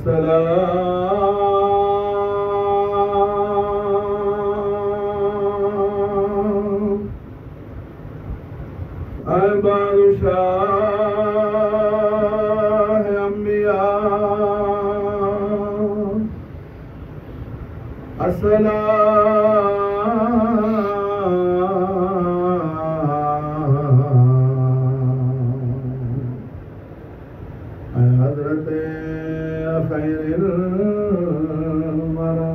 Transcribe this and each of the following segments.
السلام البعض شاه أنبياء السلام حضرت خير الورى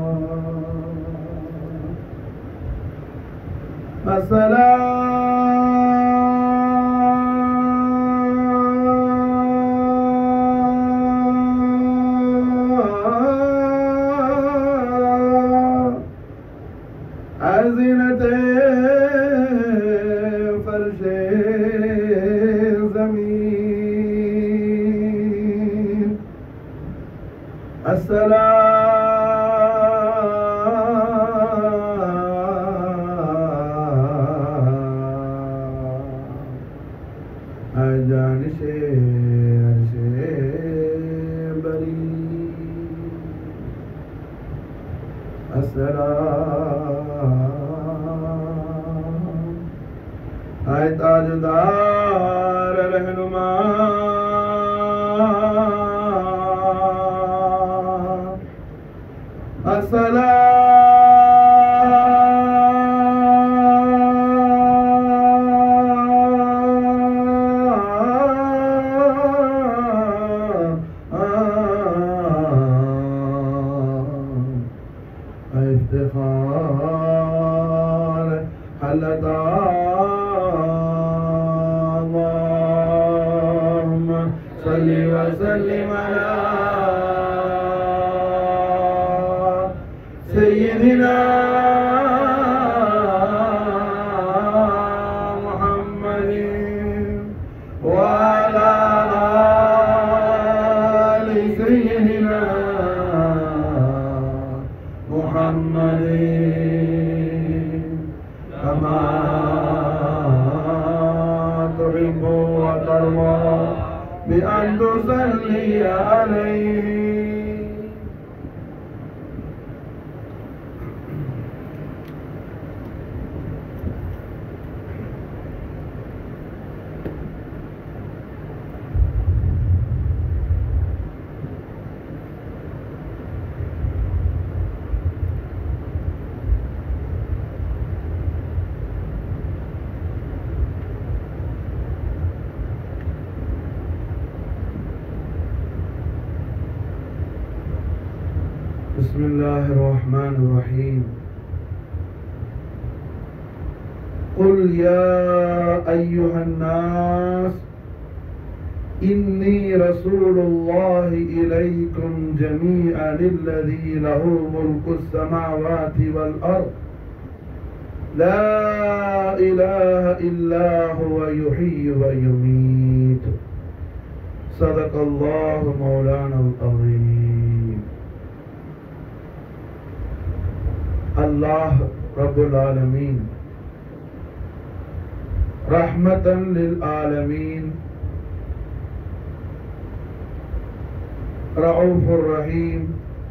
السلام أزنة فرش زمين السلام أجان شير شير بري السلام أي تاجدار रहनुमा السلام افتخار حلتا اللهم صل وسلم على سيدنا محمد وعلى آل سيدنا محمد كما تحب وترضى بأن تصلي عليه بسم الله الرحمن الرحيم قل يا أيها الناس إني رسول الله إليكم جميعا الذي له ملك السماوات والأرض لا إله إلا هو يحيي ويميت صدق الله مولانا العظيم الله رب العالمين رحمة للعالمين رؤوف الرحيم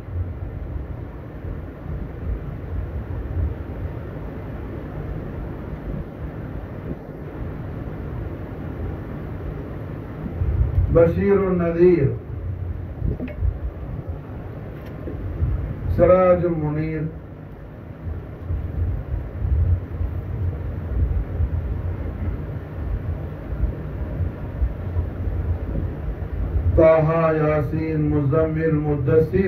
بشير النذير سراج منير طه ياسين مزمل مدثر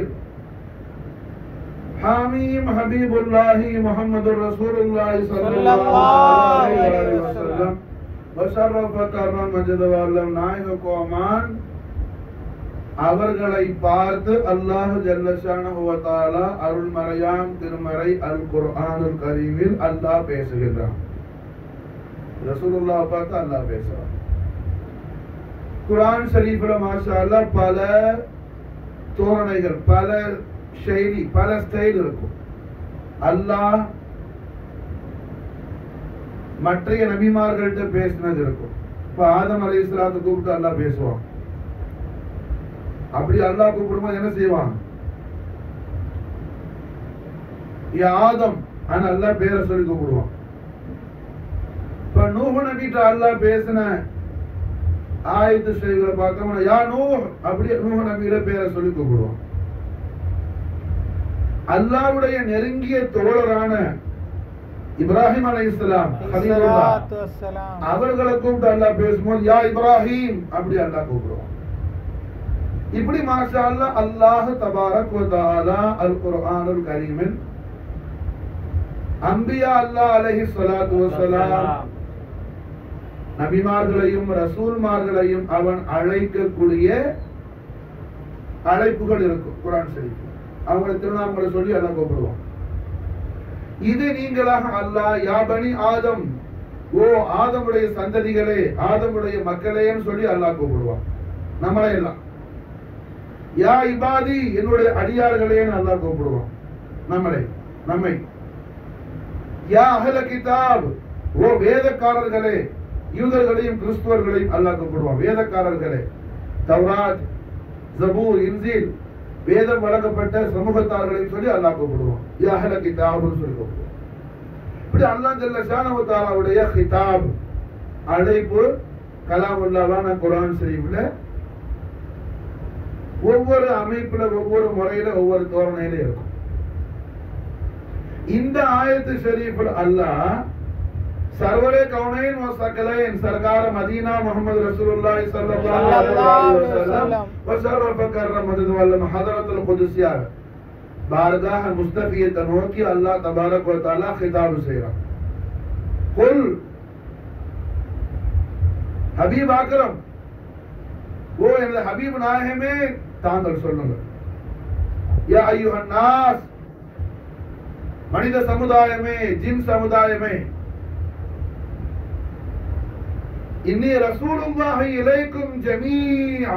حاميم حبيب الله محمد رسول الله صلى الله عليه وسلم وشرف كرم مجد வல்லம் நாயக கோமான் அவர்களை பார்த்து அல்லாஹ் ஜல்லஷானஹு வ தஆலா அருள்மறையாம் திருமறை அல் குர்ஆனுல் கரீமில் அல்லாஹ் பேசுகிறான் ரசூலுல்லாஹ் பார்த்து அல்லாஹ் பேசுறான் குர்ஆன் ஷரீஃப்ல மாஷா அல்லாஹ் பல தோரணைகள் பல ஷைலி பல ஸ்டைல் இருக்கும் அல்லாஹ் மற்றைய நபிமார்கள்ட்ட பேசினது இருக்கும் இப்ப ஆதம் அலை இஸ்லாத்தை கூப்பிட்டு அல்லாஹ் பேசுவான் அப்படி அல்லாஹ் கூப்பிடும்போது என்ன செய்வான் யா ஆதம் ஆனா அல்லாஹ் பேரை சொல்லி கூப்பிடுவான் இப்ப நூஹ் நபிட்ட அல்லாஹ் பேசின ஆயத்து செய்திகளை பார்த்தோம்னா யா நூ அப்படியே நூஹ் நபியில பேரை சொல்லி கூப்பிடுவான் அல்லாஹ்வுடைய நெருங்கிய தோழரான இப்ராஹிம் அலைஹிஸ்ஸலாம் ஹலீலுல்லாஹ் الصلاة والسلام அவர்களை கூப்பிட்டு அல்லாஹ் பேசும்போது யா இப்ராஹிம் அப்படி அல்லாஹ் கூப்பிடுவான் இப்படி மாஷா அல்லாஹ் அல்லாஹ் தபாரக் வ தஆலா அல் குர்ஆனுல் கரீமில் அம்பியா அல்லாஹ் அலைஹி ஸலாத்து வஸலாம் நபிமார்களையும் ரசூல்மார்களையும் அவன் அழைக்கக்கூடிய அழைப்புகள் இருக்கும் குர்ஆன் ஷரீஃப் அவங்களை திருநாமங்களை சொல்லி அல்லாஹ் கூப்பிடுவான் இது நீங்களாக அல்லாஹ் யா பனி ஆதம் ஓ ஆதமுடைய சந்ததிகளே ஆதமுடைய மக்களேன்னு சொல்லி அல்லாஹ் கூப்பிடுவான் நம்மளே எல்லாம் யா இபாதி என்னுடைய அடியார்களேன்னு அல்லாஹ் கூப்பிடுவான் நம்மளை நம்மை யா அஹ்ல கிதாப் ஓ வேதக்காரர்களே யூதர்களையும் கிறிஸ்துவர்களையும் அல்லாஹ் கூப்பிடுவான் வேதக்காரர்களே தௌராத் ஜபூர் இன்ஜீல் வேதம் வழங்கப்பட்ட சமூகத்தார்களையும் சொல்லி அல்லாஹ் கூப்பிடுவான் யா அஹ்ல கிதாப்னு சொல்லி கூப்பிடுவான் இப்படி அல்லாஹ் ஜல்ல ஷானஹு தஆலாவுடைய கிதாப் அழைப்பு கலாமுல்லாவான குர்ஆன் ஷரீஃப்ல ஒவ்வொரு அமைப்புல ஒவ்வொரு முறையில ஒவ்வொரு தோரணையில இருக்கும் இந்த ஆயத்து ஷரீஃபில் அல்லாஹ் சர்வரே கவுனைன் வ சகலைன் சர்கார மதீனா முஹம்மது ரசூலுல்லாஹி ஸல்லல்லாஹு அலைஹி வஸல்லம் வ ஷரஃப கர்ரம் மதது வல்லம் ஹதரத்துல் குதுசியா பாரகாஹ முஸ்தஃபியத்தை நோக்கி அல்லாஹ் தபாரக் வ தஆலா கிதாப் செய்றான் குல் ஹபீப் ஆக்ரம் ஓ எனது ஹபீப் நாயகமே தாங்கள் சொல்லுங்க யா ஐயுஹன் நாஸ் மனித சமுதாயமே ஜின் சமுதாயமே இன்னி ரசூலுல்லாஹி இலைக்கும் ஜமீஆ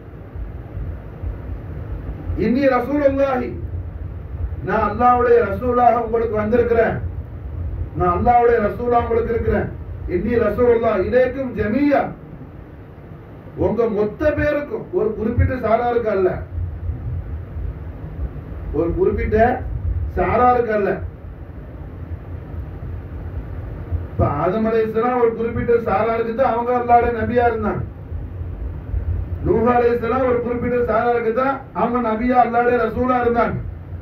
இன்னி ரசூலுல்லாஹி நான் அல்லாஹ்வுடைய ரசூலாக உங்களுக்கு வந்திருக்கிறேன் நான் அல்லாஹ்வுடைய ரசூலா உங்களுக்கு இருக்கிறேன் இன்னி ரசூலுல்லாஹ் இலைக்கும் ஜமீஆ உங்க மொத்த பேருக்கும் ஒரு குறிப்பிட்ட சாராருக்கு அல்ல ஒரு குறிப்பிட்ட சாராருக்கு அல்ல இப்ப ஆதம் அலைஹிஸ்ஸலாம் ஒரு குறிப்பிட்ட சாராருக்கு தான் அவங்க அல்லாஹ்வுடைய நபியா இருந்தாங்க நூஹ் அலைஹிஸ்ஸலாம் ஒரு குறிப்பிட்ட சாராருக்கு தான் அவங்க நபியா அல்லாஹ்வுடைய ரசூலா இருந்தாங்க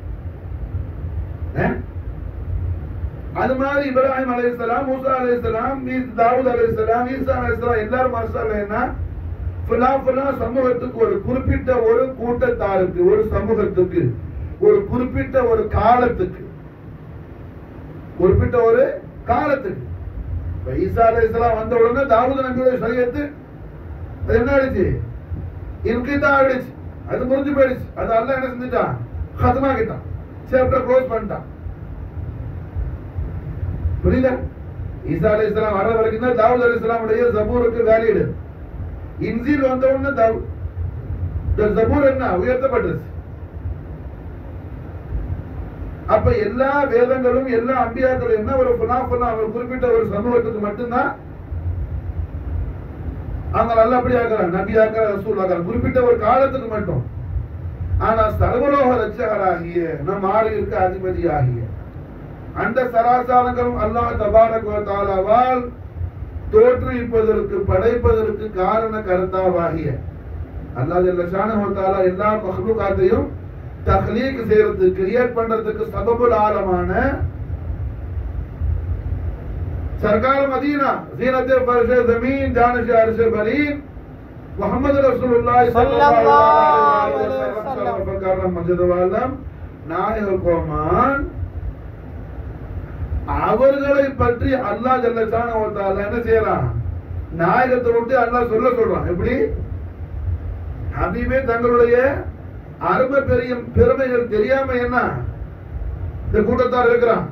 ஏ? அது மாதிரி இப்ராஹிம் அலைஹிஸ்ஸலாம் மூசா அலைஹிஸ்ஸலாம் ஈஸ் தாவூத் அலைஹிஸ்ஸலாம் ஈசா அலைஹிஸ்ஸலாம் எல்லாரும் மாஷாஅல்லாஹ் என்ன ஃபுலா ஃபுலா சமூகத்துக்கு ஒரு குறிப்பிட்ட ஒரு கூட்டத்தாருக்கு ஒரு சமூகத்துக்கு ஒரு குறிப்பிட்ட ஒரு காலத்துக்கு குறிப்பிட்ட ஒரு காலத்துக்கு இப்ப ஈசா அலைஹிஸ்ஸலாம் வந்த உடனே தாவூத் நபியோட ஷரியத்து அது என்ன ஆயிடுச்சு இன்கிதான் ஆயிடுச்சு அது முடிஞ்சு போயிடுச்சு அது அல்லாஹ் என்ன செஞ்சுட்டான் ஹதமாக்கிட்டான் சாப்டர் க்ளோஸ் பண்ணிட்டான் புரியுதா ஈசா அலைஹிஸ்ஸலாம் வர வரைக்கும் தான் தாவூத் அலைஹிஸ்ஸலாமுடைய ஜபூருக்கு வேலிடு இன்ஜீல் வந்த உடனே தாவூ- இந்த ஜபூர் என்ன உயர்த்தப்பட்டுருச்சு அப்ப எல்லா வேதங்களும் எல்லா அம்பியாக்களும் என்ன ஒரு புனா புனா ஒரு குறிப்பிட்ட ஒரு சமூகத்துக்கு மட்டும்தான் அவங்க நல்லபடி ஆக்குறாங்க நபி ஆக்குற ரசூல் ஆக்குறாங்க குறிப்பிட்ட ஒரு காலத்துக்கு மட்டும் ஆனா சர்வலோக ரட்சகராகிய நம் ஆளுக்கு அதிபதி ஆகிய அந்த சராசாரங்களும் அல்லாஹ் தபாரக் வ தஆலாவால் தோற்றுவிப்பதற்கு படைப்பதற்கு காரண கர்த்தாவாகிய அல்லாஹ் ஜல்ல ஷானஹு வ தஆலா எல்லா மக்லூகாத்தையும் தஹ்லீக் செய்யறதுக்கு கிரியேட் பண்றதுக்கு சபபுல் ஆலமான सरकार मदीना जीनत फर्श जमीन जानश अर्श बलीन मोहम्मद रसूलुल्लाह सल्लल्लाहु अलैहि वसल्लम वसल्लम मजद वालम நாயகோமான் அவர்களை பற்றி அல்லாஹ் ஜல்லஷான என்ன செய்யறான் நாயகத்தை விட்டு அல்லாஹ் சொல்ல சொல்றான் எப்படி ஹபீபே தங்களுடைய அருமை பெரிய பெருமைகள் தெரியாம என்ன இந்த கூட்டத்தார் இருக்கிறான்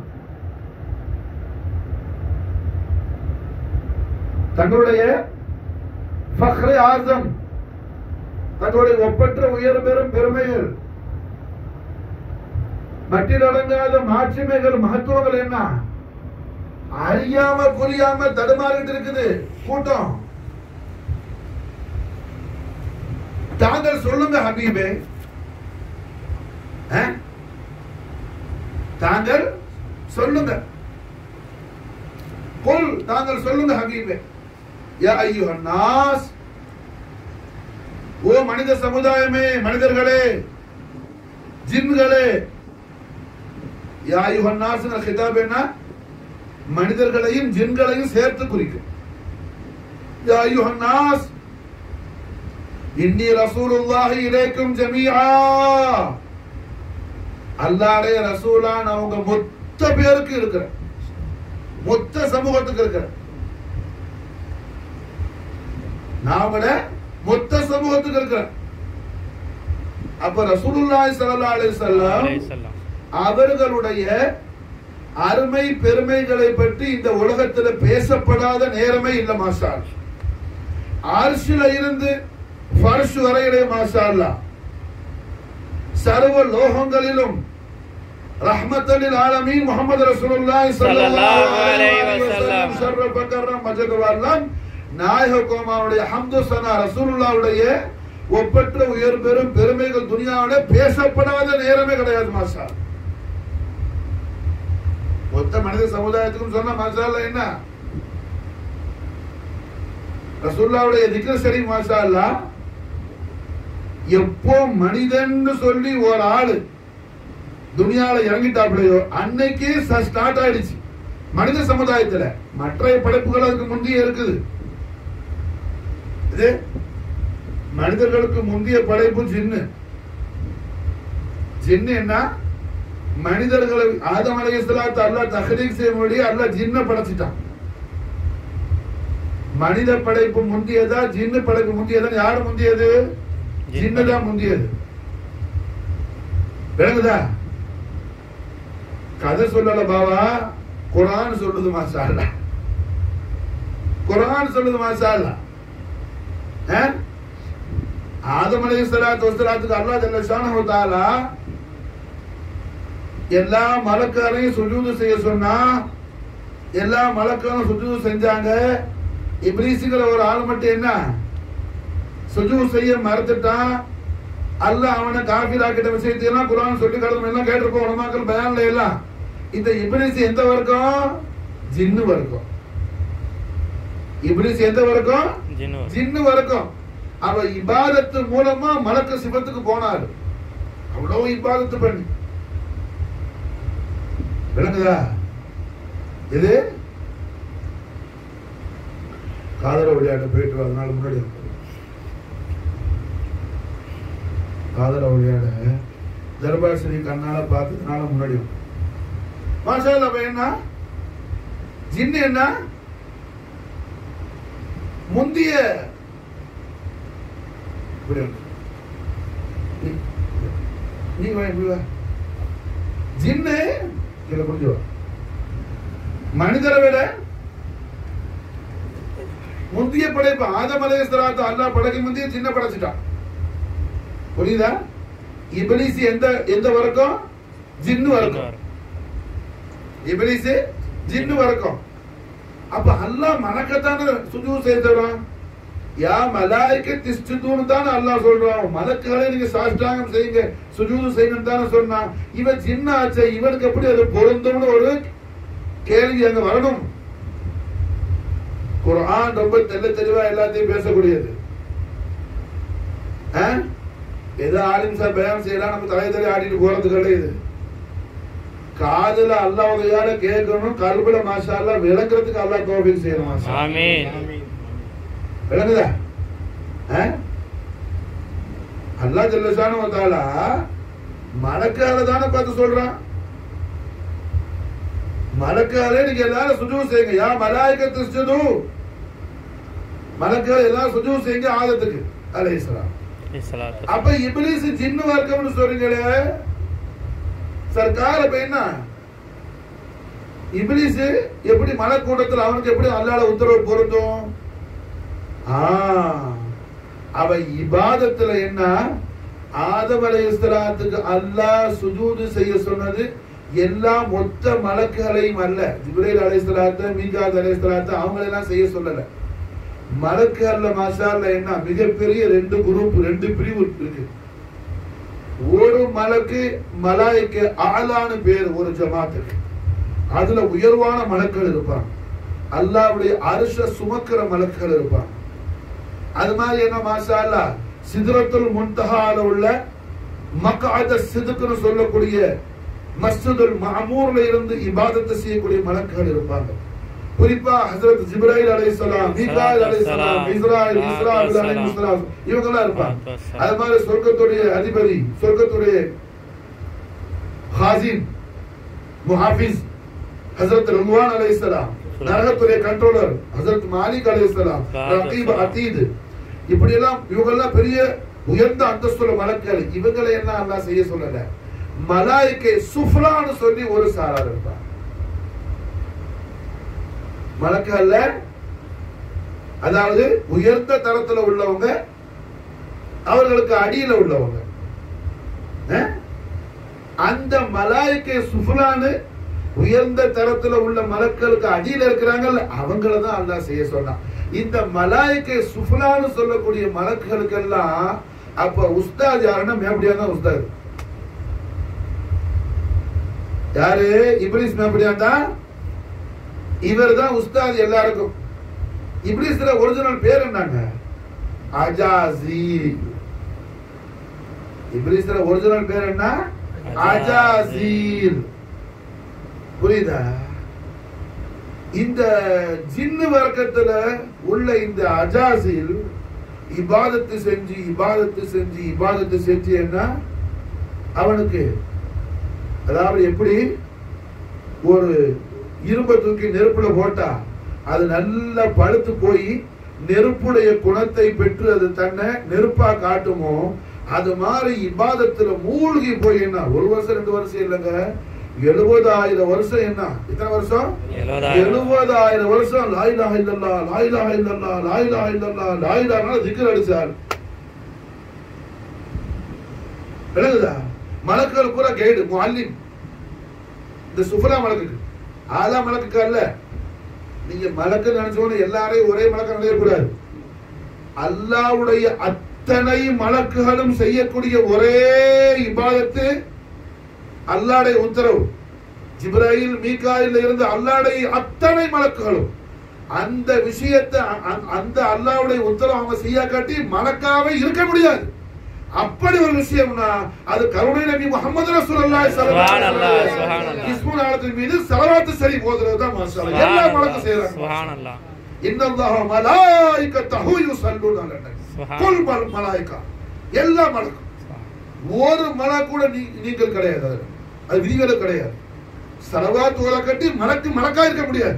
தங்களுடைய ஃபக்ரே ஆசம் தங்களுடைய ஒப்பற்ற உயர் பெறும் பெருமைகள் மட்டில் அடங்காத மாட்சிமைகள் மகத்துவங்கள் என்ன அறியாம புரியாம தடுமாறிட்டு இருக்குது கூட்டம் தாங்கள் சொல்லுங்க ஹபீபே ஆ? தாங்கள் சொல்லுங்க குல் தாங்கள் சொல்லுங்க ஹபீபே யா ஐயுஹன் நாஸ் ஓ மனித சமுதாயமே மனிதர்களே ஜின்களே யா ஐயுஹன் நாஸ்ங்கிற கிதாப் என்ன மனிதர்களையும் ஜின்களையும் சேர்த்து குறிக்கும் யா ஐயுஹன் நாஸ் இன்னி ரசூலுல்லாஹி இலைக்கும் ஜமீஆ அல்லாஹ்வுடைய ரசூலா நான் உங்க மொத்த பேருக்கு இருக்கிறேன் மொத்த சமூகத்துக்கு இருக்கிறேன் நான் உங்கள மொத்த சமூகத்துக்கு இருக்கிறேன் அப்ப ரசூலுல்லாஹி ஸல்லல்லாஹு அலைஹி வஸல்லம் அலைஹிஸ்ஸலாம். அவர்களுடைய அருமை பெருமைகளை பற்றி இந்த உலகத்துல பேசப்படாத நேரமே இல்ல மாஷா அல்லாஹ். அர்ஷில இருந்து ஃபர்ஷ் வரையிலே மாஷா அல்லாஹ். சர்வ லோகங்களிலும் ரஹ்மத்தலில் ஆலமீன் முஹம்மது ரசூலுல்லாஹி ஸல்லல்லாஹு அலைஹி வஸல்லம் ஷர்ரஃப கர்ரம் மஜது வல்லம் நாயக கோமாவுடைய ஹம்து சனா ரசூலுல்லாஹ்வுடைய ஒப்பற்ற உயர் பெரும் பெருமைகள் துனியாவுடைய பேசப்படாத நேரமே கிடையாது மாஷா அல்லாஹ். மொத்த மனித சமுதாயத்துக்கும் சொன்ன மாஷா அல்லாஹ் என்ன ரசூலுல்லாஹ்வுடைய திக்ர் சரி மாஷா அல்லாஹ் எப்போ மனிதன் சொல்லி ஒரு ஆளு துனியால இறங்கிட்டாப்லையோ அன்னைக்கே ஸ்டார்ட் ஆயிடுச்சு மனித சமுதாயத்துல மற்ற படைப்புகள் அதுக்கு முந்தைய இருக்குது இது மனிதர்களுக்கு முந்தைய படைப்பு ஜின்னு ஜின்னு என்ன மனிதர்களை ஆதம் அலைஹிஸ்ஸலாத்து அல்லாஹ் தஹ்லீக் செய்ய முடிய அல்லாஹ் ஜின்ன படைச்சிட்டான் மனித படைப்பு முந்தியதா ஜின்னு படைப்பு முந்தியதா யாரு முந்தியது ஜின்னு தான் முந்தியது விளங்குதா கதை சொல்லல பாவா குரான் சொல்லுது மாஷா அல்லாஹ் குரான் சொல்லுது மாஷா அல்லாஹ் ஆ? ஆதம் அலைஹிஸ்ஸலாத்து வஸ்ஸலாத்துக்கு அல்லாஹ் ஜல்ல ஷானஹு வ தஆலா எல்லா மலக்காரையும் சுஜூது செய்ய சொன்னா எல்லா மலக்காரும் சுஜூது செஞ்சாங்க இப்ரீஸுங்கிற ஒரு ஆள் மட்டும் என்ன சுஜூது செய்ய மறுத்துட்டான் அல்லாஹ் அவனை காஃபிராக்கிட்ட விஷயத்தை எல்லாம் குரான் சொல்லி கடந்து எல்லாம் கேட்டிருப்போம் உலமாக்கள் பயான்ல எல்லாம் இந்த இப்ரீஸ் எந்த வர்க்கம் ஜின்னு வர்க்கம் இப்ரீஸ் எந்த வர்க்கம் ஜின்னு. ஜின்னு வரைக்கும் அவ இபாதத்து மூலமா மலக்க சிவத்துக்கு போனாரு அவ்வளவு இபாதத்து பண்ணி விளங்குதா இது காதல விளையாட்டு போயிட்டு வரதுனால முன்னாடி வந்து. காதல விளையாட தர்பார் ஸ்ரீ கண்ணால பார்த்ததுனால முன்னாடி வந்து. மாஷா அல்லாஹ் அப்ப என்ன ஜின்னு என்ன முந்திய இப்படி வந்து. நீ- நீ வா இப்படி வா ஜின்னு இதுல புரிஞ்சு வா மனிதரை விட முந்திய படைப்பு ஆதம் அலைஹிஸ்ஸலாத்து அல்லாஹ் படைக்க முந்தைய சின்ன படைச்சிட்டான் புரியுதா இபிலிஸ் எந்த எந்த வரைக்கும் ஜின்னு வரைக்கும் இபிலிஸ் ஜின்னு வரைக்கும் அப்ப அல்லாஹ் மலக்கத்தான சுஜூ செய்தவரான் யா மலாய்க்க திஸ்துன்னு தானே அல்லாஹ் சொல்றான் மலக்குகளை நீங்க சாஷ்டாங்கம் செய்யுங்க சுஜூது செய்யணும் தானே சொன்னான் இவன் சின்ன ஆச்சே இவனுக்கு எப்படி அது பொருந்தும்னு ஒரு கேள்வி அங்க வரணும் குர்ஆன் ரொம்ப தெள்ள தெளிவா எல்லாத்தையும் பேசக்கூடியது ஆ? ஏதோ ஆலிம் சார் பயான் செய்யலாம் நம்ம தலை தலை ஆடிட்டு போறது கிடையாது காதுல அல்லாஹ் கேட்கணும் கல்புல மாஷா அல்லாஹ் விளங்குறதுக்கு அல்லாஹ் தோபிக் செய்யணும் மாஷா அல்லாஹ். ஆமீன் விளங்குதா ஆ? அல்லாஹ் ஜல்லஷானு வந்தாலா மலக்கால தானே பார்த்து சொல்றான் மலக்காலே நீங்க எல்லாரும் சுஜூ செய்யுங்க யா மலாய்க்க சுஜூ மலக்கால எல்லாரும் சுஜூ செய்யுங்க ஆதத்துக்கு அலைஹிஸ்ஸலாம் இஸ்லாத்து. அப்ப இப்லீஸ் ஜின்னு வர்க்கம்னு சொல்றீங்களே சர்க்கார் அப்ப என்ன இப்லீஸ் எப்படி மலக்கூட்டத்தில் அவனுக்கு எப்படி அல்லாஹ் உத்தரவு பொருந்தும் ஆ, அவ இபாதத்துல என்ன ஆதம் அலைஹிஸ்ஸலாத்துக்கு அல்லாஹ் சுஜூது செய்ய சொன்னது எல்லா மொத்த மலக்குகளையும் அல்ல ஜிப்ரீல் அலைஹிஸ்ஸலாத்து மீகாத் அலைஹிஸ்ஸலாத்து அவங்க எல்லாம் செய்ய சொல்லல மலக்குகள்ல மாஷால்ல என்ன மிகப்பெரிய ரெண்டு குரூப் ரெண்டு பிரிவு இருக்கு ஒரு மலக்கு மலாய்க்கு ஆளான பேர் ஒரு ஜமாத்துக்கு அதுல உயர்வான மலக்கள் இருப்பாங்க அல்லாவுடைய அரச சுமக்கிற மலக்குகள் இருப்பாங்க அது மாதிரி என்ன மாஷா அல்லா சிதறத்துல் முன்தஹால உள்ள மக்காத சிதுக்குன்னு சொல்லக்கூடிய மஸ்ஜிதுல் மாமூர்ல இருந்து இபாதத்தை செய்யக்கூடிய மலக்குகள் இருப்பாங்க குறிப்பா ஹஜரத் ஜிப்ராயில் அலைஹிஸ்ஸலாம் மீகாயில் அலைஹிஸ்ஸலாம் இஸ்ராயில் இஸ்ராயில் அலைஹிஸ்ஸலாம் இவங்க எல்லாம் இருப்பாங்க அது மாதிரி சொர்க்கத்துடைய அதிபதி சொர்க்கத்துடைய ஹாசிம் முஹாஃபிஸ் ஹஜரத் ரும்வான் அலைஹிஸ்ஸலாம் நரகத்துடைய கண்ட்ரோலர் ஹஜரத் மாலிக் அலைஹிஸ்ஸலாம் ரகீப் அதீத் இப்படி எல்லாம் இவங்க எல்லாம் பெரிய உயர்ந்த அந்தஸ்துல மலக்கள் இவங்களை எல்லாம் அல்லாஹ் செய்ய சொல்லல மலாய்க்கை சுஃப்லான்னு சொல்லி ஒரு சாரார் இருப்பார் மலக்கல்ல அதாவது உயர்ந்த தரத்துல உள்ளவங்க அவர்களுக்கு அடியில உள்ளவங்க அஹ்? அந்த மலாய்க்கை சுஃபுலான்னு உயர்ந்த தரத்துல உள்ள மலக்களுக்கு அடியில இருக்கிறாங்கல்ல அவங்கள தான் அல்லாஹ் செய்ய சொன்னான் இந்த மலாய்க்கை சுஃபுலான்னு சொல்லக்கூடிய மலக்குகளுக்கெல்லாம் அப்ப உஸ்தாத் யாருன்னா மேபடியா தான் உஸ்தாத் யாரு இப்ரீஸ் மேபடியா தான் இவர் தான் உஸ்தாத் எல்லாருக்கும் இப்ரீஸ்ல ஒரிஜினல் பேர் என்னங்க அஜாசி இப்ரீஸ்ல ஒரிஜினல் பேர் என்ன அஜாசீல் புரியுதா இந்த ஜின்னு வர்க்கத்துல உள்ள இந்த அஜாசில் இபாதத்து செஞ்சு இபாதத்து செஞ்சு இபாதத்து செஞ்சு என்ன அவனுக்கு அதாவது எப்படி ஒரு இரும்பை தூக்கி நெருப்புல போட்டா அது நல்லா பழுத்து போய் நெருப்புடைய குணத்தை பெற்று அது தன்னை நெருப்பா காட்டுமோ அது மாதிரி இபாதத்துல மூழ்கி போய் என்ன ஒரு வருஷம் ரெண்டு வருஷம் இல்லைங்க எழுபதாயிரம் வருஷம் என்ன எத்தனை வருஷம் எழுபதாயிரம். எழுபதாயிரம் வருஷம் லாயிலா இல்லல்லா லாயிலா இல்லல்லா லாயிலா இல்லல்லா லாயிலானால திக்கர் அடிச்சார் விளங்குதா மலக்குகள் பூரா கைடு முஅல்லிம் இந்த சுஃபலா மலக்குக்கு ஆலா மலக்குக்கு அல்ல நீங்க மலக்கு நினைச்சோன்னு எல்லாரையும் ஒரே மலக்க நினைக்கக்கூடாது அல்லாவுடைய அத்தனை மலக்குகளும் செய்யக்கூடிய ஒரே இபாதத்து அல்லாடைய உத்தரவு ஜிப்ராயில் மீகாயில் இருந்து அல்லாடைய அத்தனை மலக்குகளும் அந்த விஷயத்தை அ- அ- அந்த அல்லாவுடைய உத்தரவு அவங்க செய்ய காட்டி மலக்காவே இருக்க முடியாது அப்படி ஒரு விஷயம்னா அது கருணை நபி முகமது ரசூலுல்லாஹி ஸல்லல்லாஹு அலைஹி சுப்ஹானல்லாஹ், வஸல்லம் சுப்ஹானல்லாஹ். இஸ்முல் ஆலத்தின் மீது ஸலவாத்து சரி ஓதுறது தான் மாஷாஅல்லாஹ் எல்லா மலக்கும் செய்றாங்க சுபஹானல்லாஹ் இன்னல்லாஹ மலாயிகத்தஹு யுஸல்லூன அலன் நபி சுப்ஹான். குல் மல் மலாயிகா எல்லா மலக்கும் ஒரு மலா கூட நீ நீங்கள் கிடையாது அதுல. அது விதிவிலக்கு கிடையாது சலவாத் ஓத கட்டி மலக்கு மலக்கா இருக்க முடியாது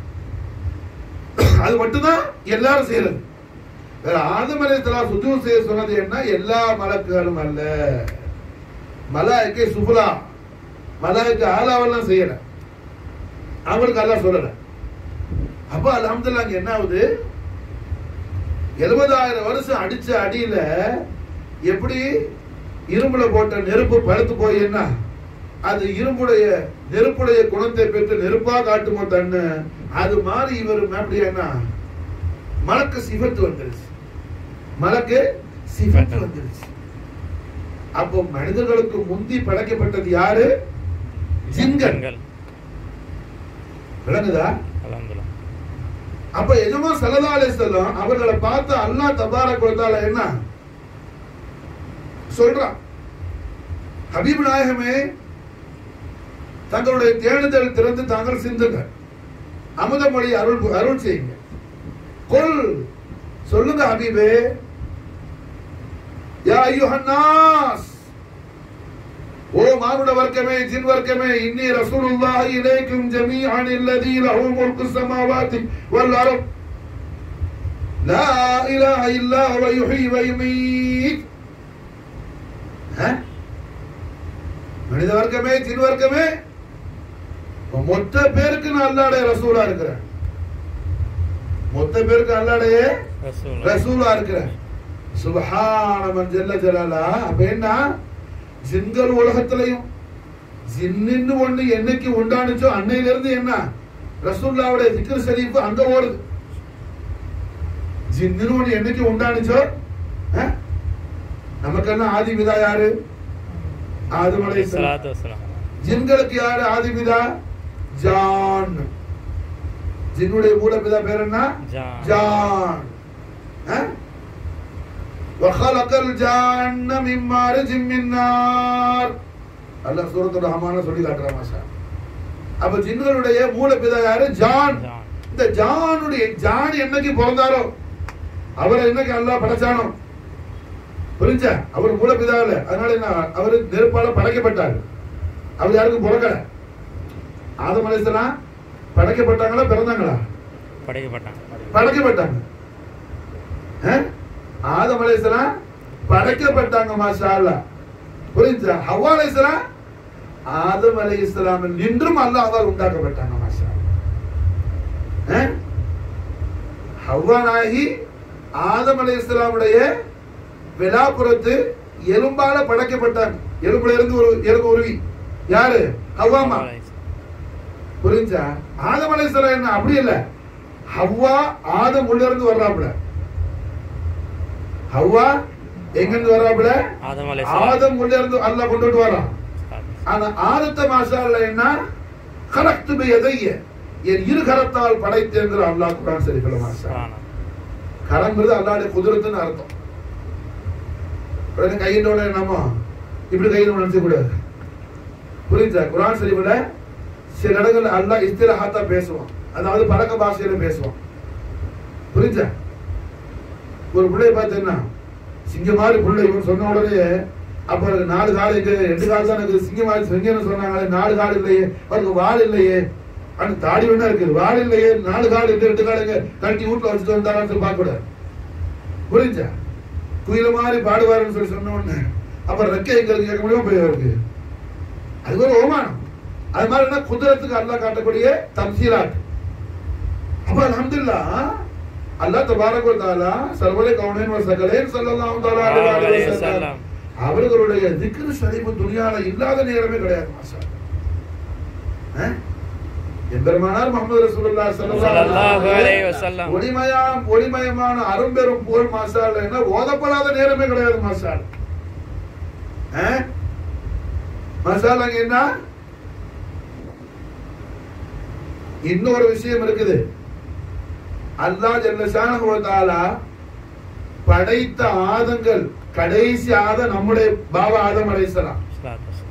அது மட்டும்தான் எல்லாரும் செய்யறது வேற ஆதம் அலைஹிஸ்ஸலாம் சுஜூத் செய்ய சொன்னது என்ன எல்லா மலக்குகளும் அல்ல மலாய்க்கை சுபுலா மலாய்க்கு ஆலாவெல்லாம் செய்யல அவங்களுக்கு அல்லாஹ் சொல்லல அப்ப அல்ஹம்துலில்லாஹ் அங்க என்ன ஆகுது எழுபதாயிரம் வருஷம் அடிச்ச அடியில எப்படி இரும்புல போட்ட நெருப்பு பழுத்து போய் என்ன அது இரும்புடைய நெருப்புடைய குணத்தை பெற்று நெருப்பா காட்டுமோ தன்னு அது மாதிரி இவர் அப்படி என்ன மலக்கு சிவத்து வந்துருச்சு மலக்கு சிவத்து வந்துருச்சு அப்போ மனிதர்களுக்கு முந்தி படைக்கப்பட்டது யாரு ஜின்கள் ஜின்கள். விளங்குதா அல்ஹம்துலில்லாஹ் அப்ப எஜமா சல்லா அலிஸ்லாம் அவர்களை பார்த்து அல்லாஹ் தபார கொடுத்தால என்ன சொல்றான் ஹபீப் நாயகமே தங்களுடைய தேடுதல் திறந்து தாங்கள் சிந்துங்க அமுதமொழி அருள் அருள் செய்யுங்க கொல் சொல்லுங்க ஹபீபே யா ஐயுஹன்னாஸ் ஓ மானுட வர்க்கமே ஜின் வர்க்கமே இன்னி ரசூலுல்லாஹி இலைக்கும் ஜமீஅன் அல்லதி லஹு முல்கு ஸமாவாதி வல் அர்த் லா இலாஹ இல்லா ஹுவ யுஹ்யி வ யுமீத் ஆ? மனித வர்க்கமே ஜின் வர்க்கமே இப்ப மொத்த பேருக்கு நான் அல்லாடைய ரசூலா இருக்கிறேன் மொத்த பேருக்கு அல்லாடைய ரசூல் ரசூலா இருக்கிறேன் சுபஹான மன் ஜல்ல ஜலாலா அப்ப என்ன ஜின்கள் உலகத்திலையும் ஜின்னு ஒண்ணு என்னைக்கு உண்டானுச்சோ அன்னையில இருந்து என்ன ரசூல்லாவுடைய திக்ர் ஷரீஃப் அங்க ஓடுது ஜின்னு ஒண்ணு என்னைக்கு உண்டானுச்சோ அஹ்? நமக்கெல்லாம் ஆதி பிதா யாரு ஆதம் அலைஹிஸ்ஸலாம் சலாத்து வசலாம் ஜின்களுக்கு யாரு ஆதி பிதா ஜான் ஜின்னுடைய மூலபிதா பேர் என்ன ஜான். ஜான் அஹ்? وخلق الجان من مارج من نار அல்லாஹ் சூரத்துல் ரஹ்மான்ல சொல்லி காட்டுறான் மாஷா அப்ப ஜின்களுடைய மூலபிதா யாரு ஜான் ஜான். இந்த ஜானுடைய ஜான் என்னைக்கு பிறந்தாரோ அவரை என்னைக்கு அல்லாஹ் படைச்சானோ புரிஞ்சா அவர் மூலபிதா இல்ல அதனால என்ன அவர் நெருப்பால படைக்கப்பட்டார் அவர் யாருக்கும் பிறக்கல ஆதம் அலைஹிஸ்ஸலாம் படைக்கப்பட்டாங்களா பிறந்தாங்களா படைக்கப்பட்டான் படைக்கப்பட்டாங்க அஹ்? ஆதம் அலைஹிஸ்ஸலாம் படைக்கப்பட்டாங்க மாஷா அல்லாஹ் புரிஞ்சா ஹவ்வா அலைஹிஸ்ஸலாம் ஆதம் அலைஹிஸ்ஸலாம் நின்றும் அல்லாஹ்வால் உண்டாக்கப்பட்டாங்க மாஷா அல்லாஹ். அஹ்? ஹவ்வா நாயகி ஆதம் அலைஹிஸ்ஸலாமுடைய விலாபுரத்து எலும்பால படைக்கப்பட்டாங்க எலும்புல இருந்து ஒரு எலும்பு உருவி யாரு ஹவ்வாமா புரிஞ்சா ஆதம் அலைஹிஸ்ஸலாம் என்ன அப்படி இல்ல ஹவ்வா ஆதம் உள்ள இருந்து வர்றாப்புல ஹவ்வா எங்க இருந்து வர்றாப்புல ஆதம் அலைஹிஸ்ஸலாம். ஆதம் உள்ள இருந்து அல்லாஹ் கொண்டுட்டு வரான் ஆனா ஆதத்த மாஷால்ல என்ன கலக்து பி எதைய என் இரு கரத்தால் படைத்தேங்கிற அல்லாஹ் குரான் சரிக்கல மாஷா சுப்ஹானல்லாஹ். கரங்கிறது அல்லாஹ்வுடைய குதிரத்துன்னு அர்த்தம் உடனே கையினோட நம்ம இப்படி கையில் நினைச்ச கூடாது புரியுதா குரான் சரிவுல சில இடங்கள்ல அல்லாஹ் இஸ்திரஹாத்தா பேசுவான் அதாவது பழக்க பாஷையில பேசுவான் புரியுதா ஒரு பிள்ளைய பார்த்து என்ன சிங்க மாதிரி பிள்ளை இவன் சொன்ன உடனே அப்ப எனக்கு நாலு கால் இருக்கு ரெண்டு கால் தான் எனக்கு சிங்க மாதிரி சிங்கம்னு சொன்னாங்களே நாலு கால் இல்லையே அவருக்கு வால் இல்லையே ஆனா தாடி வேணா இருக்கு வால் இல்லையே நாலு கால் இருக்கு ரெண்டு கால் இங்க கழட்டி வீட்டுல வச்சுட்டு வந்தாரான்னு சொல்லி பார்க்க கூடாது புரிஞ்சா குயில மாதிரி பாடுவாருன்னு சொல்லி சொன்ன உடனே அப்புறம் ரெக்கை எங்க இருக்கு கேட்க முடியுமா போய் அவருக்கு அது ஒரு ஓமானம் அது மாதிரி என்ன குதிரத்துக்கு அல்லாஹ் காட்டக்கூடிய தம்சீலாட் அப்ப அல்ஹம்துலில்லாஹ் அல்லாஹ் தபாரக் வ தஆலா சர்வலே கவுனைன் வ சகலைன் ஸல்லல்லாஹு தஆலா அலைஹி அலைஹி வஸல்லம் வஸல்லம். அவர்களுடைய திக்ரு ஷரீஃப் துனியால இல்லாத நேரமே கிடையாது மாஷா அஹ்? எம்பெருமானார் முகமது ரசூலுல்லாஹ் ஸல்லல்லாஹு அலைஹி வஸல்லம். ஒளிமயம் ஒளிமயமான அரும்பெரும் புகழ் மாஷால் என்ன ஓதப்படாத நேரமே கிடையாது மாஷால் அஹ்? மாஷால் அங்க என்ன இன்னொரு விஷயம் இருக்குது அல்லாஹ் ஜல்லஷானஹு வ தஆலா படைத்த ஆதங்கள் கடைசி ஆதம் நம்முடைய பாபா ஆதம் அலைஹிஸ்ஸலாம் சலாத்து வசலாம்.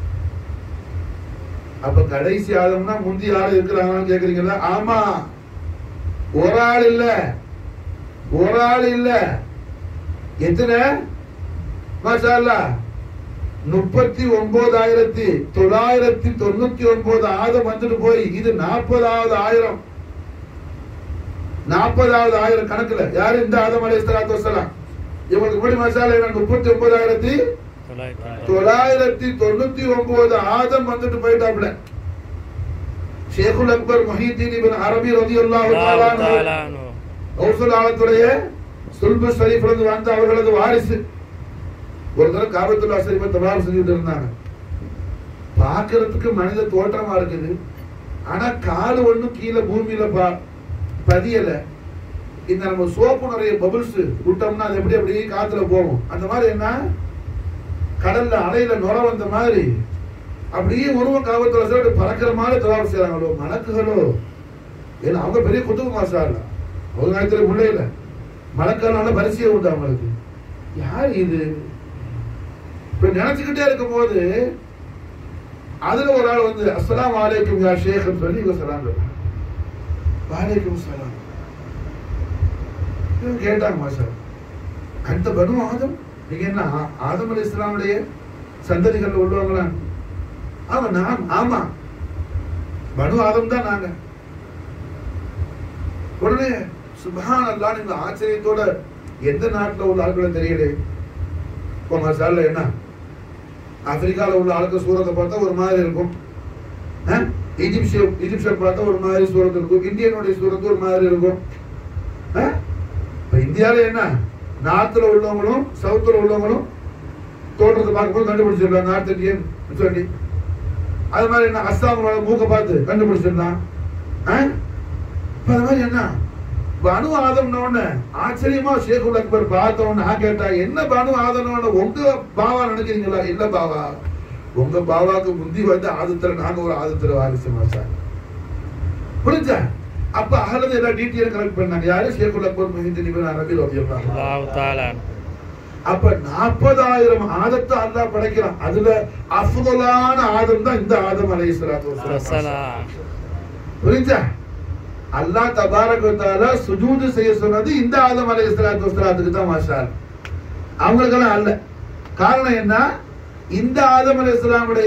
அப்ப கடைசி ஆதம்னா முந்தி ஆள் இருக்கிறாங்கன்னு கேக்குறீங்களா ஆமா ஒரு ஆள் இல்ல ஒரு ஆள் இல்ல எத்தனை மாஷா அல்லாஹ் முப்பத்தி ஒன்பதாயிரத்தி தொள்ளாயிரத்தி தொண்ணூத்தி ஒன்பது ஆதம் வந்துட்டு போய் இது நாற்பதாவது ஆயிரம் நாற்பதாவது ஆயிரம் கணக்குல யாரு இந்த ஆதம் அலை சலாத்து வசலாம் இவங்களுக்கு முன்னாடி மசாலா என்ன முப்பத்தி ஒன்பதாயிரத்தி தொள்ளாயிரத்தி ஐம்பது. தொள்ளாயிரத்தி தொண்ணூத்தி ஒன்பது ஆதம் வந்துட்டு போயிட்டாப்ல ஷேகுல் அக்பர் மொஹிதீன் இப்னு அரபி ரலியல்லாஹு தஆலா அல்லாஹ் அன்ஹு தஆலா அன்ஹு. கௌசல் ஆலத்துடைய சுல்பு ஷரீஃப்ல இருந்து வந்த அவர்களது வாரிசு ஒரு தடவை காபத்துல்லா ஷரீஃபை தவாப் செஞ்சுட்டு இருந்தாங்க பார்க்கிறதுக்கு மனித தோற்றமா இருக்குது ஆனா கால் ஒண்ணும் கீழே பூமியில பா பதியல இந்த நம்ம சோப்பு நிறைய பபிள்ஸ் விட்டோம்னா அது எப்படி அப்படியே காத்துல போகும் அந்த மாதிரி என்ன கடல்ல அலையில நுர வந்த மாதிரி அப்படியே உருவம் காவத்துல சேர்த்து பறக்கிற மாதிரி தவாப் செய்யறாங்களோ மலக்குகளோ ஏன்னா அவங்க பெரிய குத்துபு மாசா இல்ல ஒரு காலத்துல பிள்ளை இல்ல மலக்கால பரிசையே உண்டு அவங்களுக்கு யார் இது இப்ப நினைச்சுக்கிட்டே இருக்கும் போது அதுல ஒரு ஆள் வந்து அஸ்ஸலாமு அலைக்கும் யா ஷேக் சொல்லி இவங்க சலாம் சொல்றாங்க. வாலைக்கும் சலாம் இவங்க கேட்டாங்க மாஷா அந்த பனு ஆதம் நீங்க என்ன ஆ- ஆதம் அலி இஸ்லாமுடைய சந்ததிகள் உள்ளவங்களா ஆமா நான் ஆமா பனு ஆதம் தான் நாங்க உடனே சுபஹான் அல்லாஹ் நீங்க ஆச்சரியத்தோட எந்த நாட்டுல உள்ள ஆட்களை தெரியல இப்போ மசால என்ன ஆப்பிரிக்கால உள்ள ஆளுக்கு சூரத்தை பார்த்தா ஒரு மாதிரி இருக்கும் அஹ்? ஈஜிப்சிய ஈஜிப்சியர் பார்த்தா ஒரு மாதிரி சூரத் இருக்கும் இந்தியனுடைய சூரத்து ஒரு மாதிரி இருக்கும் அஹ்? இப்ப இந்தியால என்ன நார்த்ல உள்ளவங்களும் சவுத்துல உள்ளவங்களும் தோற்றத்தை பார்க்கும்போது கண்டுபிடிச்சிடலாம் நார்த் இந்தியன் சொல்லி அது மாதிரி என்ன அஸ்ஸாமோட மூக்க பார்த்து கண்டுபிடிச்சிடலாம் அஹ்? இப்ப அது மாதிரி என்ன பனு ஆதம்னு ஆச்சரியமா ஷேகுல் அக்பர் பார்த்தவன் நான் கேட்டா என்ன பனு ஆதம்னு உங்க பாவா நினைக்கிறீங்களா இல்ல பாவா உங்க பாவாக்கு முந்தி வந்து ஆதத்துல நாங்க ஒரு ஆதத்துல வாரிசு மாசா புரிஞ்சா அப்ப அகலது எல்லா டீட்டெயில் கலெக்ட் பண்ணாங்க யாரு ஷேகுல் அக்பர் மஹிந்தின் இப்னு அரபி ரலியல்லாஹு அன்ஹு. அல்லாஹ் தாலா அப்ப நாற்பதாயிரம் ஆதத்தை அல்லாஹ் படைக்கிறான் அதுல அஃதலான ஆதம் தான் இந்த ஆதம் அலைஹிஸ்ஸலாத்து வஸலாம் வசலாம் புரிஞ்சா அல்லாஹ் தபாரக வ தஆலா சுஜூது செய்ய சொன்னது இந்த ஆதம் அலைஹிஸ்ஸலாத்து வஸலாத்துக்கு தான் மாஷா அல்லாஹ். அவங்களுக்கெல்லாம் அல்ல காரணம் என்ன இந்த ஆதம் அலைஹிஸ்ஸலாமுடைய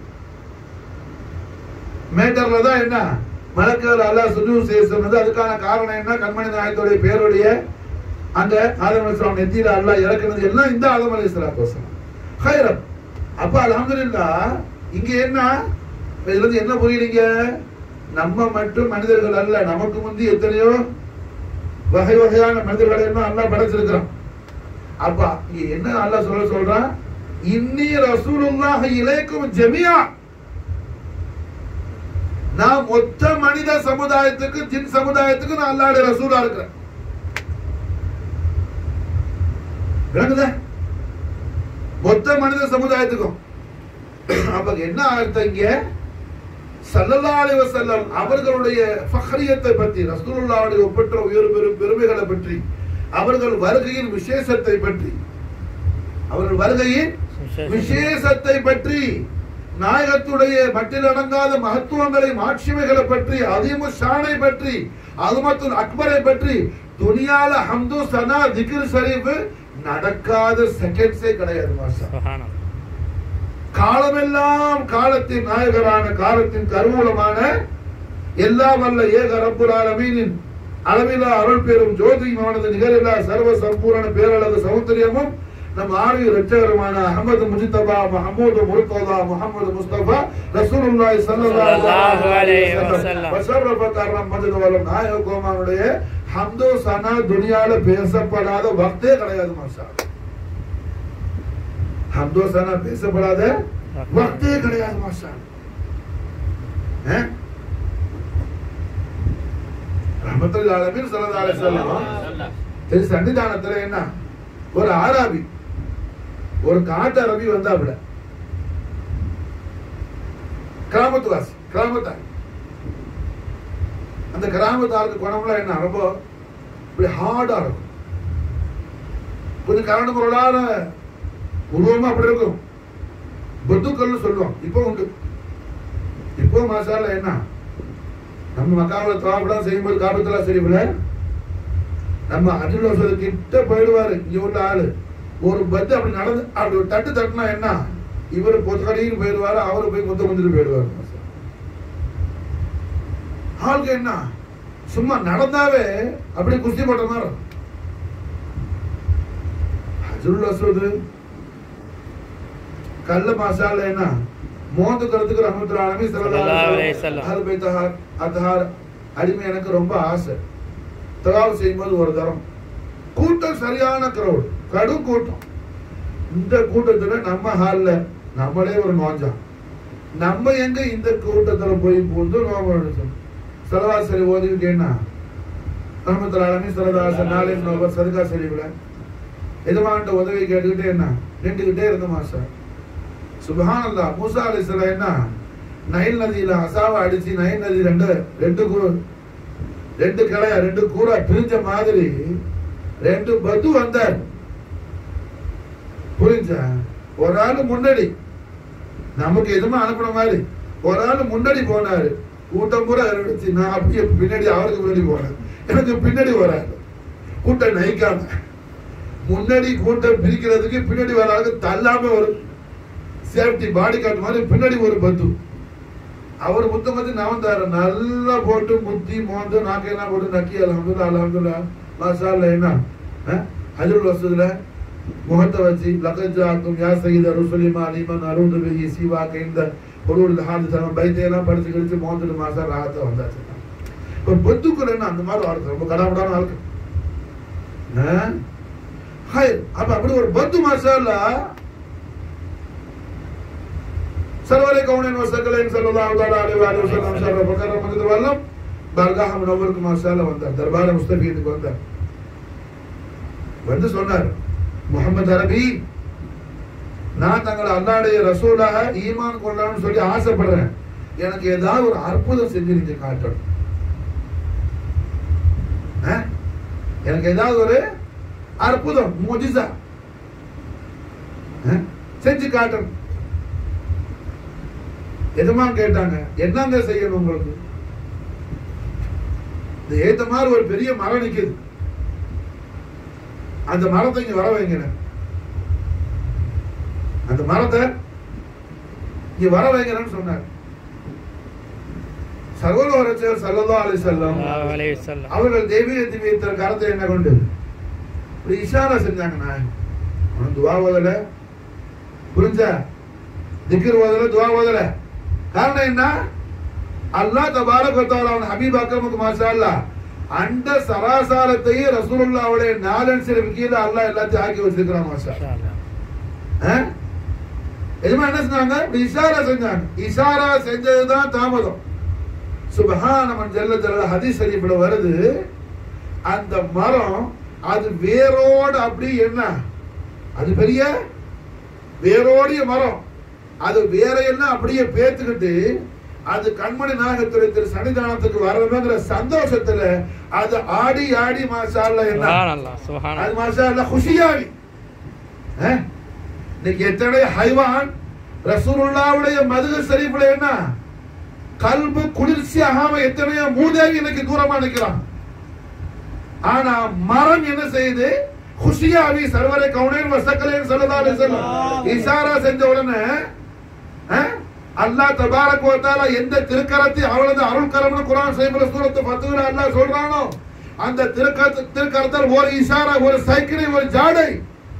மேட்டர்ல தான் என்ன மலக்குகள் அல்லாஹ் சுஜூது செய்ய சொன்னது அதுக்கான காரணம் என்ன கண்மணி நாயகத்துடைய பேருடைய அந்த ஆதம் அலைஹிஸ்ஸலாம் நெத்தியில அல்லாஹ் இறக்குனது எல்லாம் இந்த ஆதம் அலைஹிஸ்ஸலாத்து வஸலாம் ஹைரம் அப்ப அல்ஹம்துலில்லாஹ் இங்க என்ன இப்ப இதுல இருந்து என்ன புரியுறீங்க நம்ம மட்டும் மனிதர்கள் அல்ல நமக்கு முந்தி எத்தனையோ வகை வகையான மனிதர்களை எல்லாம் அல்லாஹ் படைச்சிருக்கிறான் அப்ப இங்க என்ன அல்லாஹ் சொல்ல சொல்றான் இன்னி ரசூலுல்லாஹ் இலைக்கும் ஜமியா நான் மொத்த மனித சமுதாயத்துக்கு ஜின் சமுதாயத்துக்கு நான் அல்லாஹ்வுடைய ரசூலா இருக்கிறேன் விளங்குதா மொத்த மனித சமுதாயத்துக்கும் அப்ப என்ன அர்த்தம் இங்க ஸல்லல்லாஹு அலைஹி வஸல்லம் அவர்களுடைய ஃபஹ்ரியத்தை பற்றி ரசூலுல்லாஹ்வுடைய ஒப்பற்ற உயர் பெரும் பெருமைகளை பற்றி அவர்கள் வருகையின் விசேஷத்தை பற்றி அவர்கள் வருகையின் விசேஷத்தை பற்றி நாயகத்துடைய மட்டிலடங்காத மகத்துவங்களை மாட்சிமைகளை பற்றி அதிமு ஷானை பற்றி அதுமத்துல் அக்பரை பற்றி துனியால ஹம்து சனா திக்ர் ஷரீஃப் நடக்காத செகண்ட்ஸே கிடையாது மாஷா சுஹானம் காலமெல்லாம் காலத்தின் நாயகரான காலத்தின் கருவூலமான எல்லா வல்ல ஏக ரப்புல் ஆலமீனின் அளவிலா அருள் பெறும் ஜோதியுமானது நிகரில்லா சர்வ சம்பூரண பேரழகு சௌந்தரியமும் நம் ஆரிய இரட்சகருமான அஹமது முஜிதபா மஹமூது முர்ததா முஹம்மது முஸ்தபா ரசூலுல்லாஹி ஸல்லல்லாஹு ஸல்லல்லாஹு அலைஹி அலைஹி வஸல்லம் வஸல்லம். வஸர்ரஃப கர்ரம் மஜது வலம் நாயக கோமானுடைய ஹம்து சனா துனியால பேசப்படாத வக்தே கிடையாது மாஷா ஹம்து சனா பேசப்படாத வக்தே கிடையாது மாஷா ரஹமத்துல் ஆலமீன் ஸல்லல்லாஹு அலைஹி வஸல்லம் சரி சன்னிதானத்துல என்ன ஒரு ஆராபி ஒரு காட்டு அரபி வந்தாப்புல கிராமத்து வாசி கிராமத்தார் அந்த கிராமத்தாருக்கு குணம்லாம் என்ன ரொம்ப இப்படி ஹார்டா இருக்கும் கொஞ்சம் கரண்டு பொருளான உருவமா அப்படி இருக்கும் பத்துக்கள்னு சொல்லுவோம் இப்போ உண்டு இப்போ மாசால என்ன நம்ம மக்காவில் தாவலாம் செய்யும்போது காபத்தெல்லாம் செய்யல நம்ம அஜுல் வசதி கிட்ட போயிடுவாரு இங்க உள்ள ஆளு ஒரு பத்து அப்படி நடந்து அப்படி ஒரு தட்டு தட்டுனா என்ன இவரு பொத்தக்கடின்னு போயிடுவாரு அவரு போய் முத்த முந்திட்டு போயிடுவாரு ஆளுக்கு என்ன சும்மா நடந்தாவே அப்படி குஸ்தி போட்ட மாதிரி இருக்கும். அஜுல் வசது கல்ல மாசால என்ன மோந்து தரத்துக்கு ரஹமத்துல் ஆலமி ஸல்லல்லாஹு அலைஹி வஸல்லம். அஹல் பைத்தஹார் அத்ஹார் அடிமை எனக்கு ரொம்ப ஆசை தவாப் செய்யும்போது ஒரு தரம் கூட்டம் சரியான கிரௌட் கடும் கூட்டம் இந்த கூட்டத்துல நம்ம ஹால்ல நம்மளே ஒரு நோஞ்சம் நம்ம எங்க இந்த கூட்டத்துல போய் பூந்து நோம்பு செலவா சரி ஓதிக்கிட்டேன்னா ரஹமத்துல் ஆலமி சரதாச நாளை நோபர் சதுக்கா சரிவில எஜமான்ட்ட உதவி கேட்டுக்கிட்டே என்ன நின்றுகிட்டே இருந்த மாஸ்டர் சுபஹானல்லா மூசா அலிஸ்லாம் என்ன நைல் நதியில அசாவை அடிச்சு நைல் நதி ரெண்டு ரெண்டு கூ ரெண்டு கிளையா ரெண்டு கூரா பிரிஞ்ச மாதிரி ரெண்டு பத்து வந்தார் புரிஞ்சா ஒரு ஆளு முன்னாடி நமக்கு எதுவுமே அனுப்புன மாதிரி ஒரு ஆளு முன்னாடி போனாரு கூட்டம் பூரா இருந்துச்சு நான் அப்படியே பின்னாடி அவருக்கு முன்னாடி போனேன் எனக்கு பின்னாடி வராது கூட்டம் நைக்காம முன்னாடி கூட்டம் பிரிக்கிறதுக்கு பின்னாடி வர ஆளுக்கு தள்ளாம ஒரு சேஃப்டி பாடி கார்டு மாதிரி பின்னாடி ஒரு பத்து அவர் முத்த மத்தி நான் வந்தாரு நல்லா போட்டு முத்தி மோந்து நாக்கையெல்லாம் போட்டு நக்கி அலமதுல்லா அலமதுல்லா மாசால என்ன அஜுல் வசதுல முகத்தை வச்சு லகஜாக்கும் யா சையீத ருசுலிமா அலிமன் அருது பிஹி சிவா கைந்த பொருள் ஹாது தரம் பைத்தையெல்லாம் படிச்சு கிடிச்சு மோந்துட்டு மாசா ராகத்தை வந்தாச்சு இப்போ பொத்துக்குள்ள என்ன அந்த மாதிரி வாழ்க்கை ரொம்ப கடாபடான வாழ்க்கை ஆ? ஹை அப்ப அப்படி ஒரு பத்து மாசால சர்வரை கவுனின் வசக்கலைன் ஸல்லல்லாஹு தஆலா அலைஹி வஸல்லம் ஷர்ரஃப கர்ரமத்து வல்லம் பர்காஹ முனவருக்கு மாசால வந்தார் தர்பார முஸ்தபீதுக்கு வந்தார் வந்து சொன்னார் முகமது அரபி நான் தங்களை அல்லாடைய ரசூலாக ஈமான் கொள்ளணும்னு சொல்லி ஆசைப்படுறேன் எனக்கு ஏதாவது ஒரு அற்புதம் செஞ்சு நீங்க காட்டணும் ஆ? எனக்கு ஏதாவது ஒரு அற்புதம் முஜிசா ஆ? செஞ்சு காட்டணும் எதுமா கேட்டாங்க என்னங்க செய்யணும் உங்களுக்கு இந்த ஏத்த மாதிரி ஒரு பெரிய மரம் நிக்குது அந்த மரத்தை இங்க வர வைங்க அந்த மரத்தை இங்க வர வைங்கன்னு சொன்னார் சர்வலோரச்சர் சல்லல்லா அலி செல்லம் ஸல்லல்லாஹு அலைஹி வஸல்லம் அவர்கள் தெய்வீக திவ்யத்திற கரத்தை என்ன கொண்டு ஒரு இஷாரா செஞ்சாங்க நான் அவன் துவா ஓதல புரிஞ்சா திக்ர் ஓதல துவா ஓதல காரணம் என்ன அல்லாஹ் தபாரக் வ தஆலா அவன் ஹபீப் அக்ரமுக்கு மாஷா அல்லாஹ் அண்ட சராசாரத்தையே ரசூலுல்லாஹ்வுடைய நாலன் சிறப்பு கீழே அல்லாஹ் எல்லாத்தையும் ஆக்கி வச்சிருக்கிறான் மாஷா இன்ஷா அல்லாஹ். ஆ? எதுமா என்ன செஞ்சாங்க இப்படி இஷாரா செஞ்சாங்க இஷாரா செஞ்சதுதான் தாமதம் சுபஹானமன் ஜல்ல ஜல்ல ஹதீஸ் ஷரீஃப்ல வருது அந்த மரம் அது வேரோடு அப்படி என்ன அது பெரிய வேரோடிய மரம் அது வேற எல்லாம் அப்படியே பேத்துக்கிட்டு அது கண்மணி நாயகத்துறை திரு சன்னிதானத்துக்கு வரணுங்கிற சந்தோஷத்துல அது ஆடி ஆடி மாசால என்ன சுப்ஹானல்லாஹ் சுப்ஹானல்லாஹ் அது மாஷா அல்லாஹ் குஷியாகி அஹ்? இன்னைக்கு எத்தனை ஹைவான் ரசூலுல்லாவுடைய மதுக ஷரீஃப்ல என்ன கல்பு குளிர்ச்சி ஆகாம எத்தனையோ மூதேவி இன்னைக்கு தூரமா நிக்கிறான் ஆனா மரம் என்ன செய்யுது குஷியாவி சர்வரை கவுனேன் வசக்கலேன் சொல்லதாலே சொல்லும் இஷாரா செஞ்ச உடனே அஹ்? அல்லாஹ் தபாரக் வ தஆலா எந்த திருக்கரத்தை அவளது அருள்கரம்னு குர்ஆன் செய்முல சூரத்து ஃபத்ஹுல அல்லாஹ் சொல்றானோ அந்த திருக்கரத்து திருக்கரத்தால் ஒரு இஷாரா ஒரு சைக்கிளை ஒரு ஜாடை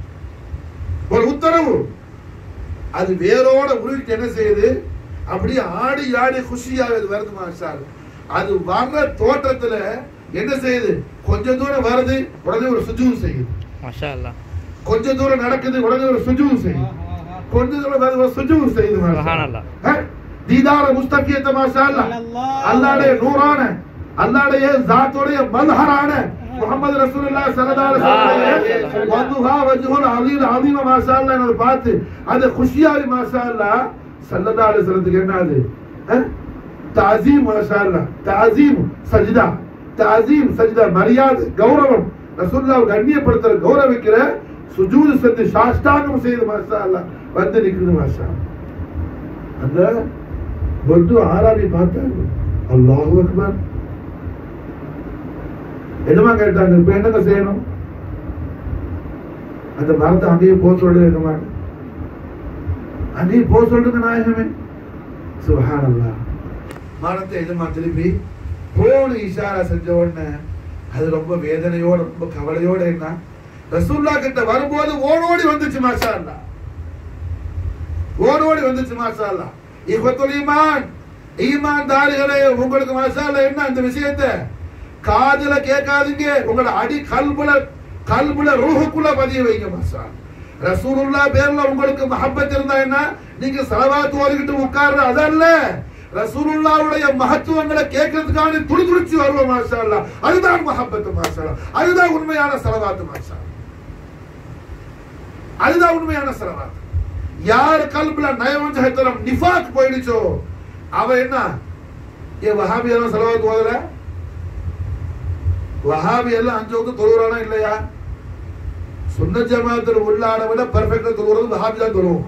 ஒரு உத்தரவு அது வேரோட உருவிட்டு என்ன செய்யுது அப்படியே ஆடி ஆடி குஷியாக அது வருது மாஸ்டர் அது வர்ற தோற்றத்துல என்ன செய்யுது கொஞ்ச தூரம் வருது உடனே ஒரு சுஜூம் செய்யுது மாஷா அல்லாஹ் கொஞ்ச தூரம் நடக்குது உடனே ஒரு சுஜூம் செய்யுது கொஞ்ச தூரம் வருது ஒரு சுஜூம் செய்யுது மாஸ்டர். சுப்ஹானல்லாஹ். அஹ்? தீதார முஸ்தகியத்த மாஷா அல்லாஹ் அல்லாஹ். அல்லாஹ்வுடைய நூறான அல்லாஹ்வுடைய ஜாத்தோடைய மல்ஹரான முகமது ரசூலுல்லாஹி ஸல்லல்லாஹு அலைஹி வஸல்லம் வதுஹா வஜ்ஹுல் அலீல் அலீம மாஷா அல்லாஹ் என்னது பார்த்து அது குஷியாரி மாஷா அல்லாஹ் ஸல்லல்லாஹு அலைஹி வஸல்லத்துக்கு என்னது அஹ்? தாசீம் மாஷா அல்லாஹ் தாசீம் சஜ்தா தாசீம் சஜ்தா மரியாதை கௌரவம் ரசூலுல்லாஹ் கண்ணியப்படுத்துற கௌரவிக்கிற சுஜூது செஞ்சு சாஷ்டாங்கம் செய்து மாஷா அல்லாஹ் வந்து நிக்குது மாஷா அல்லாஹ். அந்த பத்து ஆராபி பார்த்தாங்க அல்லாஹு அக்பர் என்னமா கேட்டாங்க இப்ப என்னங்க செய்யணும் அந்த மரத்தை அங்கேயே போக சொல்லுங்க எஜமா அங்கேயே போக சொல்லுங்க நாயகமே சுபஹானல்லாஹ் மரத்தை எஜமா திருப்பி போன இஷாரா செஞ்ச உடனே அது ரொம்ப வேதனையோட ரொம்ப கவலையோட என்ன ரசூல்லா கிட்ட வரும்போது ஓடோடி வந்துச்சு மாஷா அல்லாஹ் ஓடோடி வந்துச்சு மாஷா அல்லாஹ் இஹ்வத்துல் ஈமான் ஈமான் தாரிகளே உங்களுக்கு மாஷா அல்லாஹ் என்ன அந்த விஷயத்தை காதுல கேட்காதீங்க உங்களோட அடி கல்புல கல்புல ரூஹுக்குள்ள பதிய வைங்க மாஷா அல்லாஹ். ரசூலுல்லா பேர்ல உங்களுக்கு மஹப்பத் இருந்தா என்ன நீங்க சலவாத்து ஓதிக்கிட்டு உட்கார்ற அதல்ல ரசூலுல்லாவுடைய மகத்துவங்களை கேட்கறதுக்கான துடி துடிச்சு வருவோம் மாஷா அல்லாஹ். அதுதான் மஹப்பத் மாஷா அல்லாஹ். அதுதான் உண்மையான சலவாத்து மாஷா அல்லாஹ். அதுதான் உண்மையான சலவாத் யார் கல்புல நயவஞ்சகத்தனம் நிஃபாக் போயிடுச்சோ அவ என்ன ஏன் வஹாபி எல்லாம் செலவாத்து ஓதல வஹாபி எல்லாம் அஞ்சு வந்து தொழுகிறானா இல்லையா சுன்ன ஜமாத்தில் உள்ள ஆளை விட பெர்ஃபெக்டா தொழுகிறது வஹாபி தான் தொழுவோம்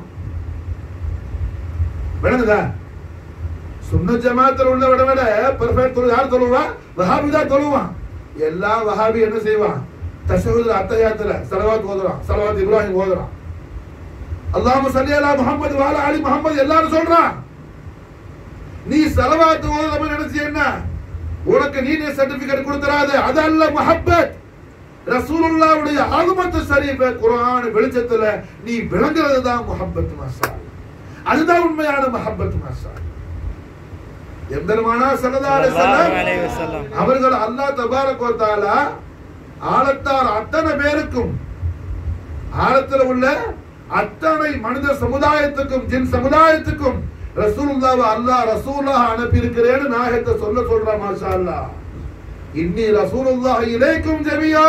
விளங்குதா சுன்ன ஜமாத்தில் உள்ள விட விட பெர்ஃபெக்ட் தொழு யார் தொழுவான் வஹாபி தான் தொழுவான் எல்லா வஹாபி என்ன செய்வான் தஷஹுதுல அத்தஹியாத்துல ஸலவாத் ஓதுறான் ஸலவாத் இப்ராஹிம் ஓதுறான் அல்லாஹ்ம ஸல்லி அலா முஹம்மது வ அலா அலி முஹம்மது எல்லாரும் சொல்றான் நீ ஸலவாத் ஓதுறவ நினைச்சு என்ன உனக்கு நீனே சர்டிபிகேட் கொடுத்துறாத அதல்ல முஹப்பத் ரசூலுல்லாவுடைய ஆகுமத்து ஷரீஃப குர்ஆன் வெளிச்சத்துல நீ விளங்குறது தான் முஹப்பத் மாஷா அதுதான் உண்மையான முஹப்பத் மாஷா எம்பெருமானா ஸல்லல்லாஹு அலைஹி ஸல்லல்லாஹு அலைஹி வஸல்லம் வஸல்லம். அவர்கள் அல்லாஹ் தபாரக் வ தஆலா ஆழத்தார் அத்தனை பேருக்கும் ஆழத்துல உள்ள அத்தனை மனித சமுதாயத்துக்கும் ஜின் சமுதாயத்துக்கும் ரசூலுல்லாஹ் அல்லாஹ் ரசூலாக அனுப்பி இருக்கிறேன்னு நாயகத்தை சொல்ல சொல்றா மாஷா அல்லாஹ் இன்னி ரசூலுல்லாஹி இலைக்கும் ஜமியா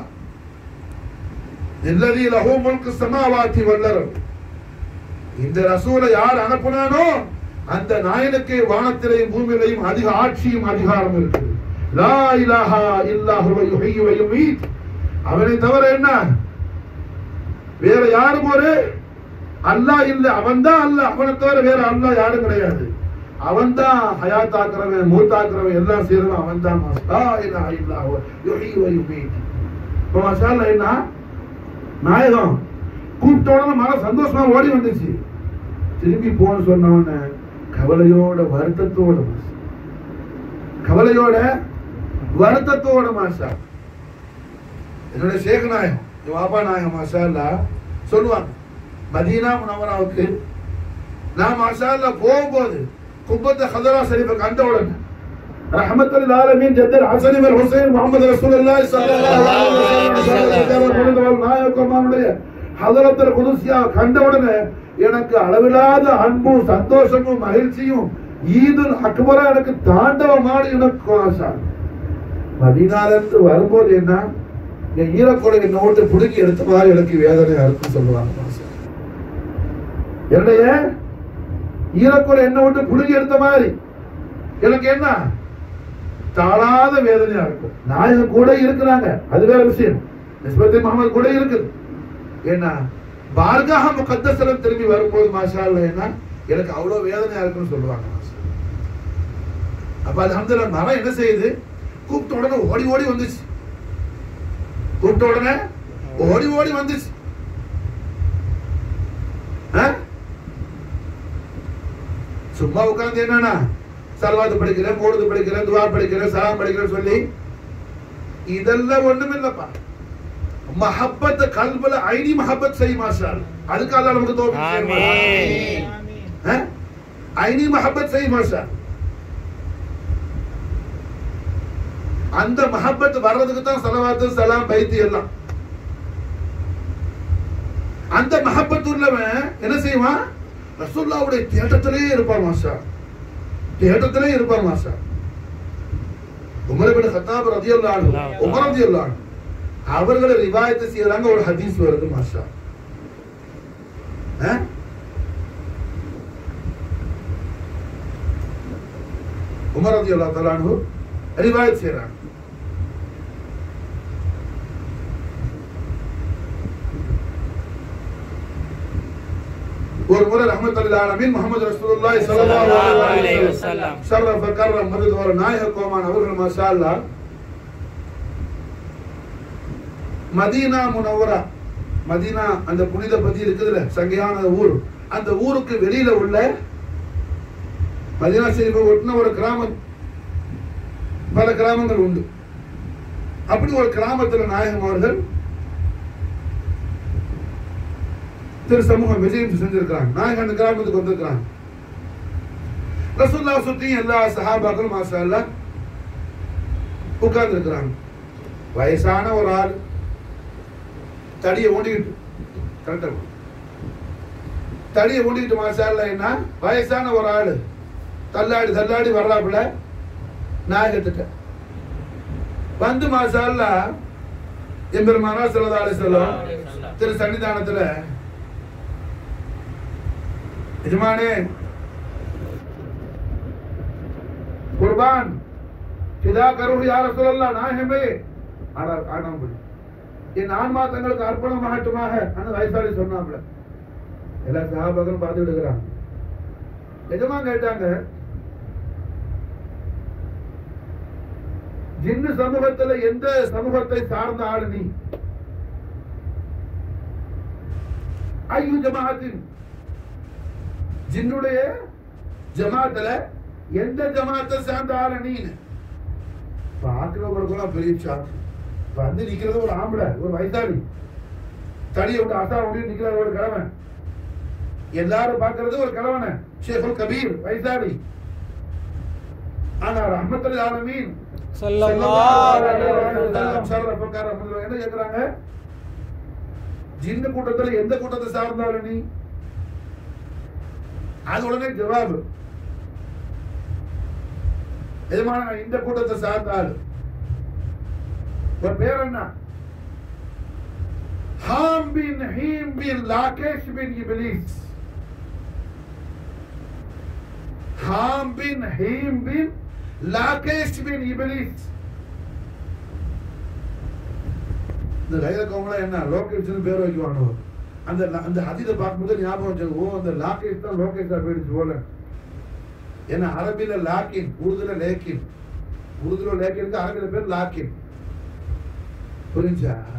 இல்லதி லஹு முல்கு ஸமாவாதி வல் அர்த் இந்த ரசூலை யார் அனுப்புனானோ அந்த நாயனுக்கு வானத்திலேயும் பூமியிலையும் அதிக ஆட்சியும் அதிகாரம் இருக்குது லா இலாஹா இல்லாஹு வ யுஹ்யி வ யுமீத் அவனை தவிர என்ன வேற யாரும் ஒரு அல்லாஹ் இல்ல அவன்தான் அல்லாஹ் அவனை தவிர வேற அல்லாஹ் யாரும் கிடையாது அவன்தான் ஹயாத் ஆக்குறவன் மூத் ஆக்குறவன் எல்லாம் செய்யறவன் அவன்தான் லா இலாஹா இல்லாஹு வ யுஹ்யி வ யுமீத் இப்போ மாஷா அல்லாஹ் என்ன நாயகம் கூப்பிட்ட உடனே மன சந்தோஷமா ஓடி வந்துச்சு திரும்பி போன்னு சொன்ன உடனே கவலையோட வருத்தத்தோட மாசா கவலையோட வருத்தத்தோட மாசா என்னோட சேக நாயகம் என் வாப்பா நாயகம் மாஷா அல்லா சொல்லுவாங்க மதீனா முனவராவுக்கு நான் மாஷா அல்லா போகும்போது குப்பத்தை ஹதரா ஷரீஃபை கண்ட உடனே ரஹமத்துல் ஆலமீன் ஜத்தர் ஹசன் இவர் ஹுசைன் முகமது ரசூலுல்லாஹி ஸல்லல்லாஹு அலைஹி வஸல்லம் நாயகமாவுடைய ஹதரத்துல் குதுசியா கண்ட உடனே எனக்கு அளவில்லாத அன்பும் சந்தோஷமும் மகிழ்ச்சியும் ஈதுல் அக்பரா எனக்கு தாண்டவமாடு எனக்கு ஆசா மதீனாலிருந்து வரும்போது என்ன என் ஈரக்கொலை என்னை விட்டு புடுங்கி எடுத்த மாதிரி எனக்கு வேதனை அறுத்து சொல்லுவாங்க மாஷா. என்னுடைய ஈரக்கொலை என்னை விட்டு புடுங்கி எடுத்த மாதிரி எனக்கு என்ன தாழாத வேதனையா இருக்கும் நாயகம் கூட இருக்கிறாங்க அது வேற விஷயம் நிஸ்பத்தி முகமது கூட இருக்குது என்ன பார்காக முகத்தசலம் திரும்பி வரும்போது மாஷா அல்லாஹ் என்ன எனக்கு அவ்வளவு வேதனையா இருக்குன்னு சொல்லுவாங்க மாஷா. அப்ப அல்ஹம்துலில்லாஹ் மரம் என்ன செய்யுது கூப்பிட்ட உடனே ஓடி ஓடி வந்துச்சு கூப்பிட்ட உடனே ஓடி ஓடி வந்துச்சு ஆ? சும்மா உட்கார்ந்து என்னன்னா சல்வாத்து படிக்கிறேன் மூடுது படிக்கிறேன் துவா படிக்கிறேன் சலாம் படிக்கிறேன் சொல்லி இதெல்லாம் ஒண்ணும் இல்லப்பா மஹப்பத் கல்புல ஐனி மஹப்பத் செய் மாஷால் அதுக்கு அல்லாஹ் நமக்கு தோஃபீக் செய்வான். ஆமீன் ஆ? ஐனி மஹப்பத் செய் மாஷால் அந்த மஹப்பத் வர்றதுக்கு தான் சலவாத்து சலாம் பைத்தி எல்லாம் அந்த மஹப்பத் உள்ளவன் என்ன செய்வான் ரசூல்லாவுடைய தேட்டத்திலே இருப்பார் மாஷா தேட்டத்திலே இருப்பார் மாஷா உமர் இப்னு கத்தாப் ரலியல்லாஹு அன்ஹு உமர் ரலியல்லாஹு அன்ஹு அவர்களை ரிவாயத்து செய்யறாங்க ஒரு ஹதீஸ் வருது மாஷா ஆ? உமர் ரலியல்லாஹு தஆலா அன்ஹு ரிவாயத் செய்யறாங்க ஒரு முறை ரஹமத்துல்லாஹி ஆலமீன் முஹம்மது ரசூலுல்லாஹி ஸல்லல்லாஹு ஸல்லல்லாஹு அலைஹி அலைஹி வஸல்லம் வஸல்லம். ஷர்ரஃப கர்ரம் மருது ஒரு நாயக கோமான் அவர்கள் மாஷா அல்லாஹ் மதீனா முனவரா மதீனா அந்த புனித பதி இருக்குதுல சங்கையான ஊர் அந்த ஊருக்கு வெளியில உள்ள மதீனா ஷெரீஃபை ஒட்டின ஒரு கிராமம் பல கிராமங்கள் உண்டு அப்படி ஒரு கிராமத்துல நாயகம் அவர்கள் திரு சமூகம் விஜயம் செஞ்சிருக்கிறாங்க நாயகம் அந்த கிராமத்துக்கு வந்திருக்கிறாங்க ரசூல்லா சுத்தி எல்லா சஹாபாக்களும் மாஷா அல்லாஹ் உட்கார்ந்து இருக்கிறாங்க வயசான ஒரு ஆள் தடியை ஓண்டிக்கிட்டு கரெக்டா தடியை ஓண்டிக்கிட்டு மாஷா அல்லாஹ் என்ன வயசான ஒரு ஆள் தள்ளாடி தள்ளாடி வர்றாப்புல நாயகத்துட்ட வந்து மாஷா அல்லாஹ் எம்பெருமானா ஸல்லல்லாஹு அலைஹி வஸல்லம் திரு சன்னிதானத்துல எஜமானே குர்பான் ஃபிதா கருஹு யா ரசூலல்லாஹ் நாயகமே ஆடா ஆடாம போய் என் ஆன்மா தங்களுக்கு அர்ப்பணமாகட்டுமாக அந்த வயசாளி சொன்னாப்ல எல்லா சகாபாக்களும் பார்த்துட்டு இருக்கிறாங்க எஜமா கேட்டாங்க ஜின்னு சமூகத்துல எந்த சமூகத்தை சார்ந்த ஆளு நீ ஐயு ஜமாஅத்தின் ஜின்னுடைய ஜமாத்துல எந்த ஜமாத்தை சேர்ந்த ஆளு நீ பாக்குறவங்களுக்குலாம் பெரிய ஷாக் வந்து நிக்கிறது ஒரு ஆம்பளை ஒரு வயசாளி தடியை விட்டு அசா விட்டு நிக்கிறது ஒரு கிழவன் எல்லாரும் பாக்குறது ஒரு கிழவன ஷேகுல் கபீர் வயசாளி ஆனா ரஹ்மத்துல் ஆலமீன் ஸல்லல்லாஹு அலைஹி வஸல்லம். ஷர்ரஃபக்கார முதல்வர் என்ன கேக்குறாங்க ஜின்னு கூட்டத்துல எந்த கூட்டத்தை சார்ந்தாலும் நீ அது உடனே ஜவாபு எஜமான நான் இந்த கூட்டத்தை சார்ந்த ஆளு உன் பேர் என்ன ஹாம் பின் ஹீம் பின் லாகேஷ் பின் இபிலிஸ் ஹாம் பின் ஹீம் பின் லாகேஷ் பின் இபிலிஸ் இந்த கைதக்கவங்களாம் என்ன லோகேஷ்னு பேர் வைக்குவாங்க அந்த அந்த ஹதீதை பார்க்கும்போது ஞாபகம் வச்சது ஓ அந்த லாகேஷ் தான் லோகேஷா போயிடுச்சு போல ஏன்னா அரபில லாக்கின் உருதுல லேக்கின் உருதுல லேக்கினுக்கு அரபில பேர் லாக்கின் புரிஞ்சா